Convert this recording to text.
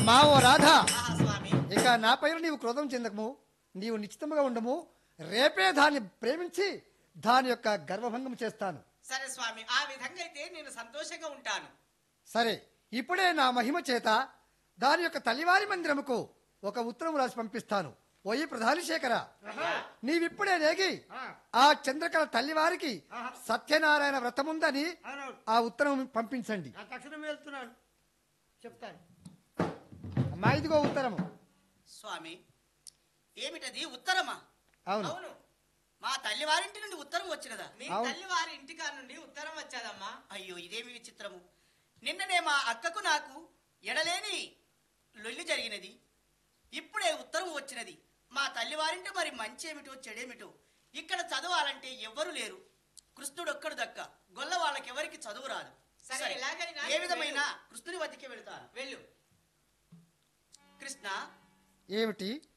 అమ్మా ఓ రాధ ఆహా, స్వామి ఇక నా పైన నీవు క్రోధం చెందకము నీవు నిశ్చితముగా ఉండము రేపే దాన్ని ప్రేమించి దాని యొక్క గర్వభంగం చేస్తాను సరే స్వామి ఆ విధంగా అయితే నేను సంతోషంగా ఉంటాను సరే ఇప్పుడే నా మహిమ చేత దాని యొక్క తల్లివారి మందిరముకు ఒక ఉత్తరం రాసి పంపిస్తాను పోయి ప్రధాని శేఖర నీవిప్పుడే నేగి ఆ చంద్రకళ తల్లివారికి సత్యనారాయణ వ్రతముందని అవునవును ఆ ఉత్తరం పంపించండి ఆ తక్షణం వెళ్తున్నాను చెప్తాను అమ్మా ఇదిగో ఉత్తరము స్వామి ఏమిటది ఉత్తరమా అవును అవును మా తల్లి వారింటి నుండి ఉత్తరం వచ్చినదా మీ అవును. తల్లి వారి ఇంటికా నుండి ఉత్తరం వచ్చాదమ్మా అయ్యో ఇదేమి విచిత్రము నిన్ననే మా అక్కకు నాకు ఎడలేని లొల్లి జరిగినది ఇప్పుడే ఉత్తరం వచ్చినది మా తల్లి వారింటి మరి మంచి ఏమిటో చెడేమిటో ఇక్కడ చదవాలంటే ఎవ్వరు లేరు కృష్ణుడు ఒక్కడు దక్క గొల్ల వాళ్ళకి ఎవరికి చదువు రాదు సరే, ఎలాగైనా ఏ విధమైన వెళ్ళు. కృష్ణుని వద్దకే వెళతాను వెళ్ళు కృష్ణ ఏమిటి